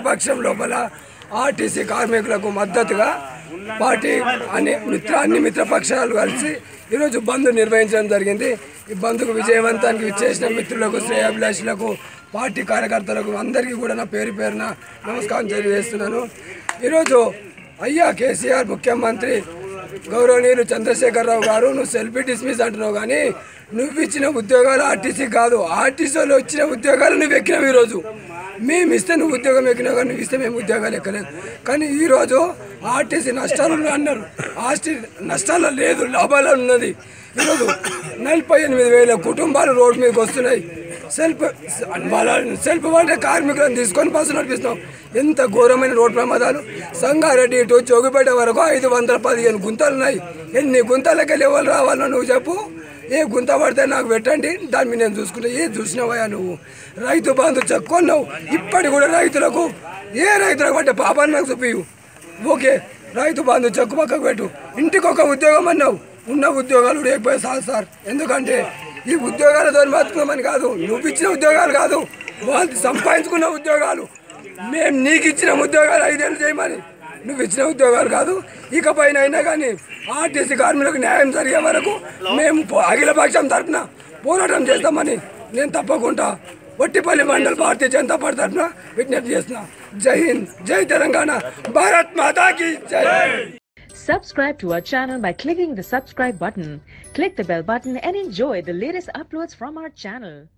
పక్షం లోపల ఆర్టీసీ కార్మికులకు మద్దతుగా పార్టీ అన్ని మిత్ర అన్ని మిత్రపక్షాలు కలిసి ఈరోజు బంద్ నిర్వహించడం జరిగింది ఈ బంద్కు విజయవంతానికి ఇచ్చేసిన మిత్రులకు శ్రేయాభిలాషులకు పార్టీ కార్యకర్తలకు అందరికీ కూడా నా పేరు పేరున నమస్కారం తెలియజేస్తున్నాను ఈరోజు అయ్యా కేసీఆర్ ముఖ్యమంత్రి గౌరవనీయులు చంద్రశేఖరరావు గారు నువ్వు సెల్ఫీ డిస్మిస్ అంటున్నావు కానీ నువ్వు ఇచ్చిన ఉద్యోగాలు ఆర్టీసీ కాదు ఆర్టీసీలో ఇచ్చిన ఉద్యోగాలు నువ్వు ఎక్కినావు ఈరోజు మేము ఇస్తే నువ్వు ఉద్యోగం ఎక్కినావు కానీ నువ్వు ఇస్తే మేము ఉద్యోగాలు ఎక్కలేదు కానీ ఈరోజు ఆర్టీసీ నష్టాలు ఉన్నాయి అన్నారు ఆర్టీ నష్టాలు లేదు లాభాలు ఉన్నది ఈరోజు నలభై ఎనిమిది వేల కుటుంబాలు రోడ్డు మీదకి వస్తున్నాయి సెల్ఫ్ వాళ్ళ సెల్ఫ్ అంటే కార్మికులను తీసుకొని బస్సు నడిపిస్తున్నాం ఎంత ఘోరమైన రోడ్డు ప్రమాదాలు సంగారెడ్డి ఇటు జోగిపేట వరకు ఐదు వందల పదిహేను గుంతలు ఉన్నాయి ఎన్ని గుంతలకి ఎవరు రావాలో నువ్వు చెప్పు ఏ గుంత పడితే నాకు పెట్టండి దాన్ని మీద నేను చూసుకుంటా ఏ చూసినావయ్యా నువ్వు రైతు బంధు చెక్కున్నావు ఇప్పటి కూడా రైతులకు ఏ రైతులకు పట్టే పాపాన్ని నాకు చూపియు ఓకే రైతు బంధు చెక్కు పక్కకు పెట్టు ఇంటికి ఒక ఉద్యోగం అన్నావు ఉన్న ఉద్యోగాలు కూడా ఎక్కువ సార్ సార్ ఎందుకంటే ఈ ఉద్యోగాలతో బతుకున్నామని కాదు నువ్వు ఇచ్చిన ఉద్యోగాలు కాదు వాళ్ళు సంపాదించుకున్న ఉద్యోగాలు మేము నీకు ఇచ్చిన ఉద్యోగాలు ఐదేళ్ళు చేయమని నువ్వు ఇచ్చిన ఉద్యోగాలు కాదు ఇకపైన అయినా కానీ ఆర్టీసీ కార్మికులకు న్యాయం జరిగే వరకు మేము పో- అఖిల పక్షం తరఫున పోరాటం చేస్తామని నేను తప్పకుండా ఒట్టిపల్లి మండల్ భారతీయ జనతా పార్టీ తరఫున విజ్ఞప్తి చేస్తున్నా జై హింద్ జై తెలంగాణ భారత్ మాతాకి జై Subscribe to our channel by clicking the subscribe button. Click the bell button and enjoy the latest uploads from our channel.